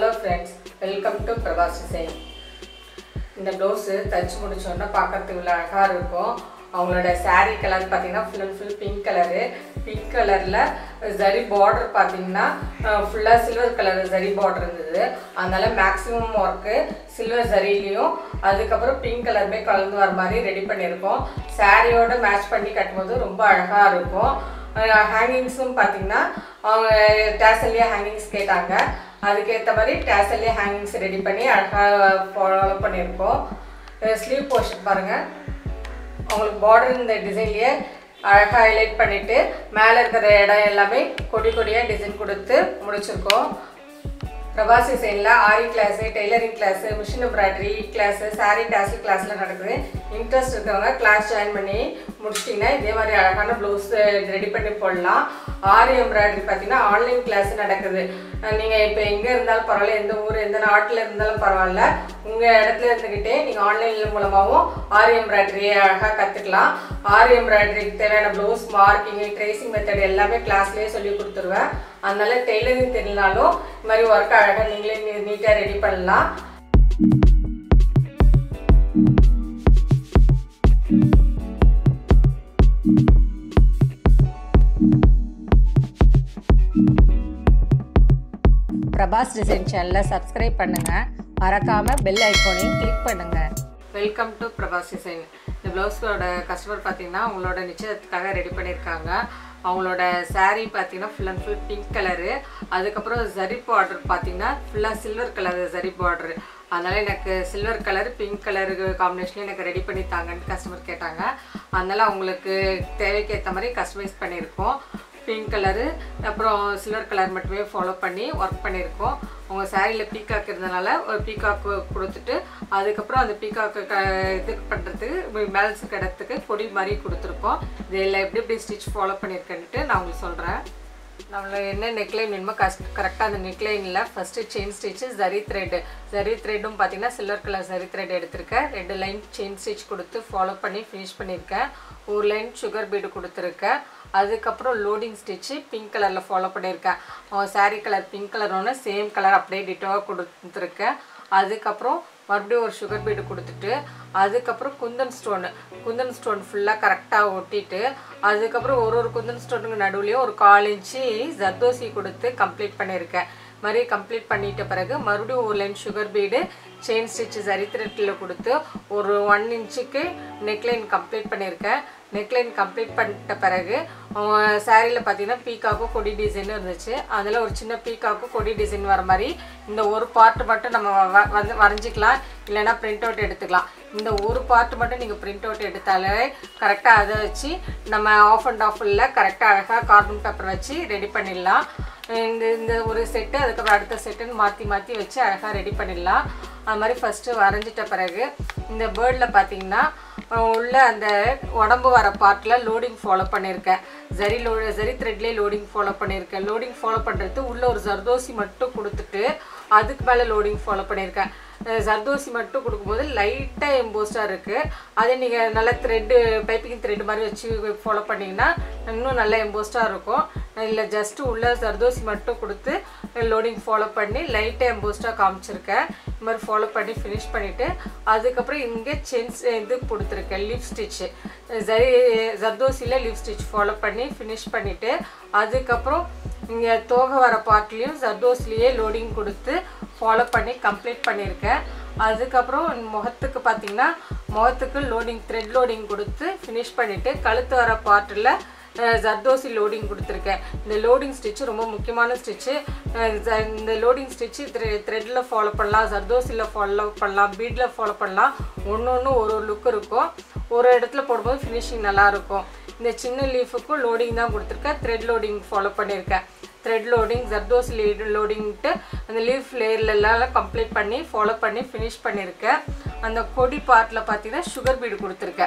hello friends welcome to Prabhas design இந்த blouse தச்சு முடிச்சோன்னா பார்க்கறதுக்கு இவ்வளோ அழகாக இருக்கும் அவங்களோட saree கலர் பார்த்தீங்கன்னா full and full pink colour pink கலரில் ஜரி பார்டர் பார்த்தீங்கன்னா ஃபுல்லாக சில்வர் கலர் ஜரி பார்டர் இருந்தது அதனால மேக்ஸிமம் ஒர்க்கு சில்வர் ஜரிலையும் அதுக்கப்புறம் பிங்க் கலருமே கலந்து வர மாதிரி ரெடி பண்ணியிருக்கோம் சாரியோட மேட்ச் பண்ணி கட்டும்போது ரொம்ப அழகாக இருக்கும் ஹேங்கிங்ஸும் பார்த்தீங்கன்னா அவங்க டேசல்லே ஹேங்கிங்ஸ் கேட்டாங்க அதுக்கேற்ற மாதிரி டேசல்லே ஹேங்கிங்ஸ் ரெடி பண்ணி அழகாக ஃபாலோ பண்ணியிருக்கோம் ஸ்லீவ் போர்ஷன் பாருங்கள் அவங்களுக்கு பார்டர் இந்த டிசைன்லேயே அழகாக ஹைலைட் பண்ணிவிட்டு மேலே இருக்கிற இடம் எல்லாமே கொடி கொடியாக டிசைன் கொடுத்து முடிச்சிருக்கோம் பிரபாஸ் டிசைனில் aari class tailoring class machine embroidery class saree tassel கிளாஸ்லாம் நடக்குது இன்ட்ரெஸ்ட் இருக்கிறவங்க கிளாஸ் ஜாயின் பண்ணி முடிச்சிட்டிங்கன்னா இதே மாதிரி அழகான ப்ளவுஸ் ரெடி பண்ணி போடலாம் ஆரி எம்ப்ராய்டரி பார்த்தீங்கன்னா ஆன்லைன் கிளாஸ் நடக்குது நீங்கள் இப்போ எங்கே இருந்தாலும் பரவாயில்ல எந்த ஊர் எந்த நாட்டில் இருந்தாலும் பரவாயில்ல உங்கள் இடத்துல இருந்துக்கிட்டே நீங்கள் ஆன்லைன் மூலமாகவும் ஆரி எம்ப்ராய்டரியை அழகாக கற்றுக்கலாம் ஆரி எம்ப்ராய்டரிக்கு தேவையான ப்ளவுஸ் மார்க்கிங்கு ட்ரேசிங் மெத்தட் எல்லாமே கிளாஸ்லேயே சொல்லி கொடுத்துருவேன் அதனால டெய்லரிங் தெரியலனாலும் இந்த மாதிரி ஒர்க் அழகாக நீங்களே நீட்டாக ரெடி பண்ணலாம் பிரபாஸ் டிசைன் சேனலை சப்ஸ்கிரைப் பண்ணுங்கள் மறக்காமல் பெல் ஐக்கோனையும் கிளிக் பண்ணுங்கள் வெல்கம் டு பிரபாஸ் டிசைன் இந்த ப்ளவுஸோட கஸ்டமர் பார்த்தீங்கன்னா அவங்களோட நிச்சயத்துக்காக ரெடி பண்ணியிருக்காங்க அவங்களோட saree பார்த்தீங்கன்னா full and full pink colour அதுக்கப்புறம் ஜரி பார்டர் பார்த்தீங்கன்னா ஃபுல்லாக சில்வர் கலர் ஜரி பார்டர் அதனால் எனக்கு சில்வர் கலர் பிங்க் கலரு காம்பினேஷனில் எனக்கு ரெடி பண்ணி தாங்கன்னு கஸ்டமர் கேட்டாங்க அதனால் அவங்களுக்கு தேவைக்கு ஏற்ற மாதிரி கஸ்டமைஸ் பண்ணியிருக்கோம் பிங்க் கலரு அப்புறம் சில்வர் கலர் மட்டுமே ஃபாலோ பண்ணி ஒர்க் பண்ணியிருக்கோம் அவங்க சாரியில் பீகாக் இருந்தனால ஒரு பீகாக் கொடுத்துட்டு அதுக்கப்புறம் அந்த பீகாக்கு க இது பண்ணுறதுக்கு பேலன்ஸ் கிடத்துக்கு பொடி மாதிரி கொடுத்துருக்கோம் இதில் எப்படி எப்படி ஸ்டிச் ஃபாலோ பண்ணியிருக்கேன்ட்டு நான் உங்களுக்கு சொல்கிறேன் நம்மள என்ன நெக்லைன் வேணுமோ கஸ் கரெக்டாக அந்த நெக்லைனில் first chain stitch zari thread zari த்ரெட்டும் பார்த்தீங்கன்னா சில்வர் கலர் ஜரி த்ரெட் எடுத்திருக்கேன் ரெண்டு லைன் செயின் ஸ்டிச் கொடுத்து ஃபாலோ பண்ணி ஃபினிஷ் பண்ணியிருக்கேன் ஒரு லைன் சுகர் பீடு கொடுத்துருக்கேன் அதுக்கப்புறம் லோடிங் ஸ்டிச்சு பிங்க் கலரில் ஃபாலோ பண்ணியிருக்கேன் அவன் saree கலர் பிங்க் கலர் ஒன்று சேம் கலர் அப்படியே டிட்டோவாக கொடுத்துருக்கேன் அதுக்கப்புறம் மறுபடியும் ஒரு சுகர் பீடு கொடுத்துட்டு அதுக்கப்புறம் குந்தன் ஸ்டோனு குந்தன் ஸ்டோன் ஃபுல்லாக கரெக்டாக ஒட்டிட்டு அதுக்கப்புறம் ஒரு ஒரு குந்தன் ஸ்டோனுக்கு நடுவுலையும் ஒரு கால் இன்ச்சு ஜர்தோசி கொடுத்து கம்ப்ளீட் பண்ணியிருக்கேன் மாதிரி கம்ப்ளீட் பண்ணிட்ட பிறகு மறுபடியும் ஒரு line sugar bead chain stitch zari த்ரெட்டில் கொடுத்து ஒரு ஒன் இன்ச்சுக்கு நெக்லைன் கம்ப்ளீட் பண்ணியிருக்கேன் நெக்லைன் கம்ப்ளீட் பண்ணிட்ட பிறகு சாரியில் பார்த்தீங்கன்னா பீக்காக்கும் கொடி டிசைன் இருந்துச்சு அதில் ஒரு சின்ன பீக்காக்கும் கொடி டிசைன் வர மாதிரி இந்த ஒரு பார்ட் மட்டும் நம்ம வ- வந்து வரைஞ்சிக்கலாம் இல்லைன்னா பிரிண்ட் அவுட் எடுத்துக்கலாம் இந்த ஒரு பார்ட் மட்டும் நீங்கள் பிரிண்ட் அவுட் எடுத்தாலே கரெக்டாக அதை வச்சு நம்ம ஆஃப் அண்ட் ஆஃபில் கரெக்டாக அழகாக கார்பன் பேப்பர் வச்சு ரெடி பண்ணிடலாம் இந்த இந்த ஒரு செட்டு அதுக்கப்புறம் அடுத்த செட்டுன்னு மாற்றி மாற்றி வச்சு அழகாக ரெடி பண்ணிடலாம் அது மாதிரி ஃபஸ்ட்டு வரைஞ்சிட்ட பிறகு இந்த பேர்டில் பார்த்தீங்கன்னா அஹ் உள்ள அந்த உடம்பு வர பார்ட்டில் லோடிங் ஃபாலோ பண்ணியிருக்கேன் ஜரி லோ ஜரி த்ரெட்லேயே லோடிங் ஃபாலோ பண்ணியிருக்கேன் லோடிங் ஃபாலோ பண்ணுறது உள்ள ஒரு ஜர்தோசி மட்டும் கொடுத்துட்டு அதுக்கு மேலே லோடிங் ஃபாலோ பண்ணியிருக்கேன் அஹ் ஜர்தோசி மட்டும் கொடுக்கும்போது லைட்டாக எம்போஸ்டாக இருக்குது அதே நீங்கள் நல்ல த்ரெட்டு பைப்பிங் த்ரெட் மாதிரி வச்சு ஃபாலோ பண்ணிங்கன்னா இன்னும் நல்ல எம்போஸ்டாக இருக்கும் இல்லை ஜஸ்ட்டு உள்ள ஜர்தோசி மட்டும் கொடுத்து லோடிங் ஃபாலோ பண்ணி லைட்டாக எம்போஸ்டாக காமிச்சிருக்கேன் இந்த மாதிரி ஃபாலோ பண்ணி ஃபினிஷ் பண்ணிவிட்டு அதுக்கப்புறம் இங்கே சென்ஸ் இது கொடுத்துருக்கேன் லிப் ஸ்டிச்சு ஜரி ஜர்தோசியில் லிப் ஸ்டிச் ஃபாலோ பண்ணி ஃபினிஷ் பண்ணிவிட்டு அதுக்கப்புறம் இங்கே தோகை வர பார்ட்லேயும் ஜர்தோஸ்லேயே லோடிங் கொடுத்து ஃபாலோ பண்ணி கம்ப்ளீட் பண்ணியிருக்கேன் அதுக்கப்புறம் முகத்துக்கு பார்த்தீங்கன்னா முகத்துக்கு லோடிங் த்ரெட் லோடிங் கொடுத்து ஃபினிஷ் பண்ணிவிட்டு கழுத்து வர பார்ட்டில் ஜர்தோசி லோடிங் கொடுத்துருக்கேன் இந்த லோடிங் ஸ்டிச்சு ரொம்ப முக்கியமான ஸ்டிச்சு இந்த லோடிங் ஸ்டிச்சு த்ரெ த்ரெட்டில் ஃபாலோ பண்ணலாம் ஜர்தோசியில் ஃபாலோ பண்ணலாம் பீட்டில் ஃபாலோ பண்ணலாம் ஒன்று ஒன்று ஒரு ஒரு லுக் இருக்கும் ஒரு இடத்துல போடும்போது ஃபினிஷிங் நல்லா இருக்கும் இந்த சின்ன லீஃபுக்கும் லோடிங் தான் கொடுத்துருக்கேன் த்ரெட் லோடிங் ஃபாலோ பண்ணியிருக்கேன் த்ரெட் லோடிங் ஜர்தோஸ் லீட் லோடிங்ட்டு அந்த லீஃப் லேயர்லாம் கம்ப்ளீட் பண்ணி ஃபாலோ பண்ணி ஃபினிஷ் பண்ணியிருக்கேன் அந்த கொடி பார்ட்டில் பார்த்தீங்கன்னா சுகர் பீடு கொடுத்துருக்கேன்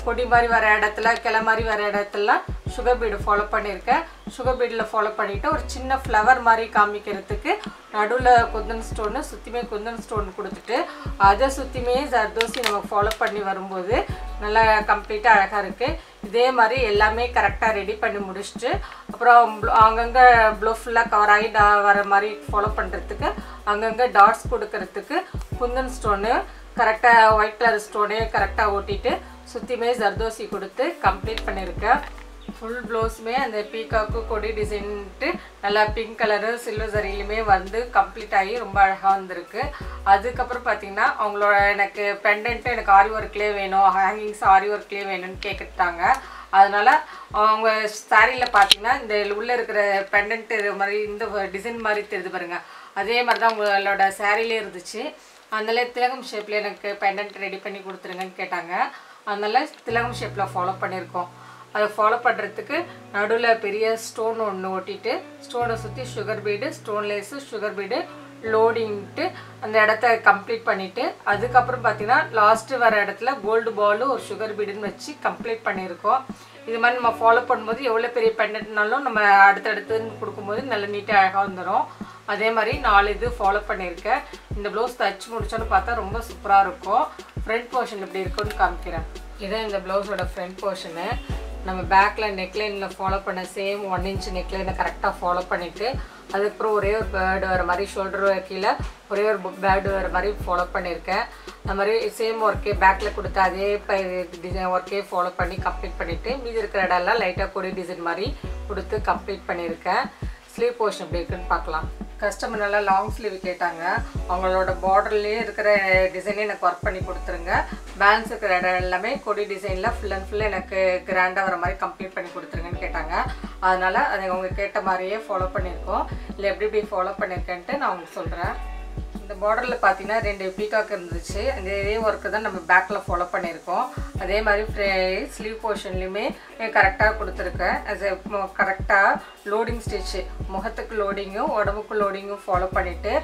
கொடி மாதிரி வர இடத்துல கிளை மாதிரி வர இடத்துலலாம் சுகர் பீடு ஃபாலோ பண்ணியிருக்கேன் சுகர் பீடில் ஃபாலோ பண்ணிவிட்டு ஒரு சின்ன ஃப்ளவர் மாதிரி காமிக்கிறதுக்கு நடுவில் குந்தன் ஸ்டோனு சுற்றியுமே குந்தன் ஸ்டோன் கொடுத்துட்டு அதை சுற்றியுமே ஜர்தோசி நம்ம ஃபாலோ பண்ணி வரும்போது நல்லா கம்ப்ளீட்டாக அழகாக இருக்குது இதே மாதிரி எல்லாமே கரெக்டாக ரெடி பண்ணி முடிச்சுட்டு அப்புறம் blo- அங்கங்கே ப்ளோ ஃபுல்லாக கவர் ஆகி டா வர மாதிரி ஃபாலோ பண்ணுறதுக்கு அங்கங்கே டாட்ஸ் கொடுக்கறதுக்கு குந்தன் ஸ்டோனு கரெக்டாக ஒயிட் கலர் ஸ்டோனே கரெக்டாக ஓட்டிட்டு சுற்றியுமே ஜர்தோசி கொடுத்து கம்ப்ளீட் பண்ணியிருக்கேன் ஃபுல் ப்ளவுஸுமே அந்த பீகாக்கு கொடி டிசைன்ட்டு நல்லா பிங்க் கலரு சில்வர் சரியிலுமே வந்து கம்ப்ளீட் ஆகி ரொம்ப அழகாக வந்திருக்கு அதுக்கப்புறம் பார்த்தீங்கன்னா அவங்களோட எனக்கு பெண்டன்ட்டு எனக்கு ஆரி ஒர்க்லேயே வேணும் ஹேங்கிங்ஸ் ஆரி ஒர்க்லேயே வேணும்னு கேட்டுட்டாங்க அதனால அவங்க சாரியில் பார்த்தீங்கன்னா இந்த உள்ளே இருக்கிற பெண்டன்ட் இது மாதிரி இந்த டிசைன் மாதிரி தெரியுது பாருங்க அதே மாதிரி தான் உங்களோட சாரிலே இருந்துச்சு அதனால திலகம் ஷேப்பில் எனக்கு பெண்டன்ட் ரெடி பண்ணி கொடுத்துருங்கன்னு கேட்டாங்க அதனால திலகம் ஷேப்பில் ஃபாலோ பண்ணியிருக்கோம் அதை ஃபாலோ பண்ணுறதுக்கு நடுவில் பெரிய ஸ்டோன் ஒன்று ஒட்டிட்டு ஸ்டோனை சுற்றி sugar bead stone lace sugar bead லோடிங்ட்டு அந்த இடத்த கம்ப்ளீட் பண்ணிவிட்டு அதுக்கப்புறம் பார்த்தீங்கன்னா லாஸ்ட்டு வர இடத்துல கோல்டு பாலு ஒரு சுகர் பீடுன்னு வச்சு கம்ப்ளீட் பண்ணியிருக்கோம் இது மாதிரி நம்ம ஃபாலோ பண்ணும்போது எவ்வளோ பெரிய பெண்டட்னாலும் நம்ம அடுத்தடுத்துன்னு கொடுக்கும்போது நல்ல நீட்டாக அழகாக வந்துடும் அதே மாதிரி நாலு இது ஃபாலோ பண்ணியிருக்கேன் இந்த ப்ளவுஸ் தச்சு முடிச்சோன்னு பார்த்தா ரொம்ப சூப்பராக இருக்கும் ஃப்ரண்ட் போர்ஷன் எப்படி இருக்குன்னு காமிக்கிறேன் இதான் இந்த ப்ளவுஸோட ஃப்ரண்ட் போர்ஷனு நம்ம பேக்கில் நெக்லைனில் ஃபாலோ பண்ண சேம் ஒன் இன்ச் நெக்லைனை கரெக்டாக ஃபாலோ பண்ணிவிட்டு அதுக்கப்புறம் ஒரே ஒரு பேர்டு வர மாதிரி ஷோல்டர் கீழே ஒரே ஒரு பேர்டு வர மாதிரி ஃபாலோ பண்ணியிருக்கேன் அந்த மாதிரி சேம் ஒர்க்கே பேக்கில் கொடுத்த அதே டிசைன் ஒர்க்கே ஃபாலோ பண்ணி கம்ப்ளீட் பண்ணிவிட்டு மீதி இருக்கிற இடம்லாம் லைட்டாக கொடி டிசைன் மாதிரி கொடுத்து கம்ப்ளீட் பண்ணியிருக்கேன் ஸ்லீவ் போர்ஷன் எப்படி இருக்குன்னு பார்க்கலாம் கஸ்டமர் நல்லா லாங் ஸ்லீவ் கேட்டாங்க அவங்களோட பார்டர்லேயே இருக்கிற டிசைனே எனக்கு ஒர்க் பண்ணி கொடுத்துருங்க பேலன்ஸ் இருக்கிற இடம் எல்லாமே கொடி டிசைனில் ஃபுல் அண்ட் ஃபுல் எனக்கு கிராண்டாக வர மாதிரி கம்ப்ளீட் பண்ணி கொடுத்துருங்கன்னு கேட்டாங்க அதனால் அதை அவங்க கேட்ட மாதிரியே ஃபாலோ பண்ணியிருக்கோம் இல்லை எப்படி எப்படி ஃபாலோ பண்ணியிருக்கேன்ட்டு நான் உங்களுக்கு சொல்கிறேன் இந்த பார்டரில் பார்த்தீங்கன்னா ரெண்டு பீகாக் இருந்துச்சு அந்த இதே ஒர்க்கு தான் நம்ம பேக்கில் ஃபாலோ பண்ணியிருக்கோம் அதே மாதிரி ஸ்லீவ் போர்ஷன்லையுமே கரெக்டாக கொடுத்துருக்கேன் அது கரெக்டாக லோடிங் ஸ்டிச்சு முகத்துக்கு லோடிங்கும் உடம்புக்கு லோடிங்கும் ஃபாலோ பண்ணிவிட்டு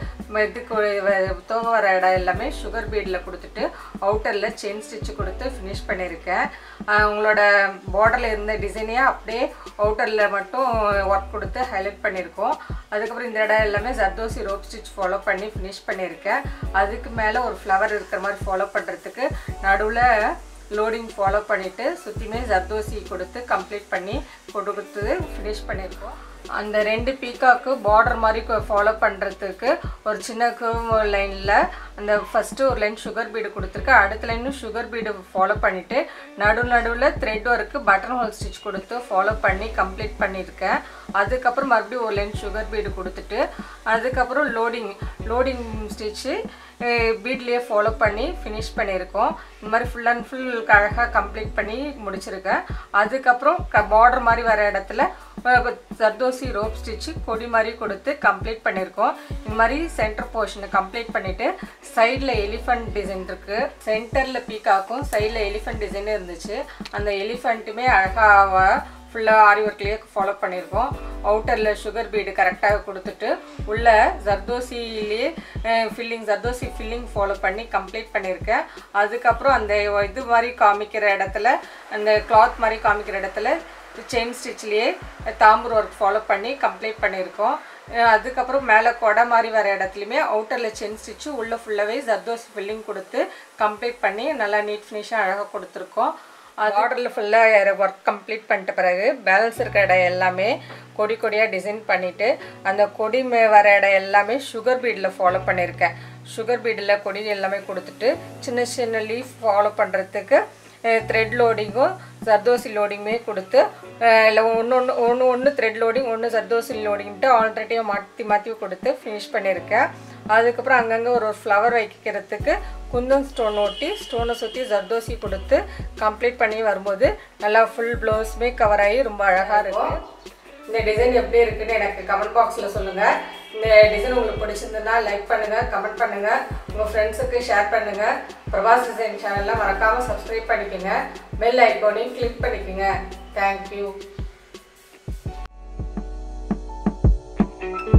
இதுக்கு தோக வர இடம் எல்லாமே சுகர் பீடில் கொடுத்துட்டு அவுட்டரில் செயின் ஸ்டிச்சு கொடுத்து ஃபினிஷ் பண்ணியிருக்கேன் ஆஹ் உங்களோட பார்டரில் இருந்த டிசைனையே அப்படியே அவுட்டரில் மட்டும் ஒர்க் கொடுத்து ஹைலைட் பண்ணியிருக்கோம் அதுக்கப்புறம் இந்த இடம் எல்லாமே ஜர்தோசி ரோப் ஸ்டிச் ஃபாலோ பண்ணி ஃபினிஷ் பண்ணியிருக்கேன் அதுக்கு மேலே ஒரு ஃப்ளவர் இருக்கிற மாதிரி ஃபாலோ பண்ணுறதுக்கு நடுவில் லோடிங் ஃபாலோ பண்ணிவிட்டு சுற்றியுமே ஜர்தோசி கொடுத்து கம்ப்ளீட் பண்ணி கொடுத்து ஃபினிஷ் பண்ணியிருக்கோம் அந்த ரெண்டு பீக்காக்கு பார்டர் மாதிரி ஃபாலோ பண்ணுறதுக்கு ஒரு சின்ன curve லைனில் அந்த ஃபஸ்ட்டு ஒரு லைன் சுகர் பீடு கொடுத்துருக்கேன் அடுத்த லைனும் சுகர் பீடு ஃபாலோ பண்ணிவிட்டு நடு நடுவில் thread work button hole stitch கொடுத்து ஃபாலோ பண்ணி கம்ப்ளீட் பண்ணியிருக்கேன் அதுக்கப்புறம் மறுபடியும் ஒரு லைன் சுகர் பீடு கொடுத்துட்டு அதுக்கப்புறம் லோடிங் லோடிங் ஸ்டிச்சு பீட்லேயே ஃபாலோ பண்ணி ஃபினிஷ் பண்ணியிருக்கோம் இந்த மாதிரி ஃபுல் அண்ட் ஃபுல் அழகாக கம்ப்ளீட் பண்ணி முடிச்சிருக்கேன் அதுக்கப்புறம் க பார்டர் மாதிரி வர இடத்துல அஹ், சர்தோசி ரோப் ஸ்டிச்சு கொடி மாதிரி கொடுத்து கம்ப்ளீட் பண்ணியிருக்கோம் இந்த மாதிரி சென்டர் போர்ஷனை கம்ப்ளீட் பண்ணிவிட்டு சைடில் எலிஃபண்ட் டிசைன் இருக்குது சென்டரில் பீக்காக்கும் சைடில் எலிஃபண்ட் டிசைன் இருந்துச்சு அந்த எலிஃபண்ட்டுமே அழகாக ஃபுல்லாக ஆரி ஒர்க்லேயே ஃபாலோ பண்ணியிருக்கோம் அவுட்டரில் சுகர் பீடு கரெக்டாக கொடுத்துட்டு உள்ள ஜர்தோசிலேயே ஃபில்லிங் ஜர்தோசி ஃபில்லிங் ஃபாலோ பண்ணி கம்ப்ளீட் பண்ணியிருக்கேன் அதுக்கப்புறம் அந்த இது மாதிரி காமிக்கிற இடத்துல அந்த கிளாத் மாதிரி காமிக்கிற இடத்துல செயின் ஸ்டிச்லேயே தாம்பூர் ஒர்க் ஃபாலோ பண்ணி கம்ப்ளீட் பண்ணியிருக்கோம் அஹ் அதுக்கப்புறம் மேலே கொடை மாதிரி வர இடத்துலையுமே அவுட்டரில் செயின் ஸ்டிச்சு உள்ளே ஃபுல்லாகவே ஜர்தோசி ஃபில்லிங் கொடுத்து கம்ப்ளீட் பண்ணி நல்லா நீட் ஃபினிஷாக அழகாக கொடுத்துருக்கோம் ஆர்டரில் ஃபுல்லாக ஒர்க் கம்ப்ளீட் பண்ணிட்ட பிறகு பேலன்ஸ் இருக்கிற இடம் எல்லாமே கொடி கொடியாக டிசைன் பண்ணிவிட்டு அந்த கொடி மே வர இடம் எல்லாமே சுகர் பீடில் ஃபாலோ பண்ணியிருக்கேன் சுகர் பீடில் கொடி எல்லாமே கொடுத்துட்டு சின்ன சின்ன லீஃப் ஃபாலோ பண்ணுறதுக்கு த்ரெட் லோடிங்கும் சர்தோசி லோடிங்குமே கொடுத்து இல்லை ஒன்று ஒன்று ஒன்று ஒன்று த்ரெட் லோடிங் ஒன்று சர்தோசி லோடிங்ட்டு ஆல்ரெடியாக மாற்றி மாற்றி கொடுத்து ஃபினிஷ் பண்ணியிருக்கேன் அதுக்கப்புறம் அங்கங்கே ஒரு ஒரு ஃப்ளவர் வைக்கிறதுக்கு குந்தன் ஸ்டோன் ஒட்டி ஸ்டோனை சுற்றி ஜர்தோசி கொடுத்து கம்ப்ளீட் பண்ணி வரும்போது நல்லா ஃபுல் ப்ளவுஸுமே கவர் ஆகி ரொம்ப அழகாக இருக்கும் இந்த டிசைன் எப்படி இருக்குன்னு எனக்கு கமெண்ட் பாக்ஸில் சொல்லுங்கள் இந்த டிசைன் உங்களுக்கு பிடிச்சிருந்ததுன்னா லைக் பண்ணுங்கள் கமெண்ட் பண்ணுங்கள் உங்கள் ஃப்ரெண்ட்ஸுக்கு ஷேர் பண்ணுங்கள் பிரபாஸ் டிசைன் சேனலில் மறக்காமல் சப்ஸ்கிரைப் பண்ணிக்கோங்க பெல் ஐக்கானையும் கிளிக் பண்ணிக்கோங்க தேங்க்யூ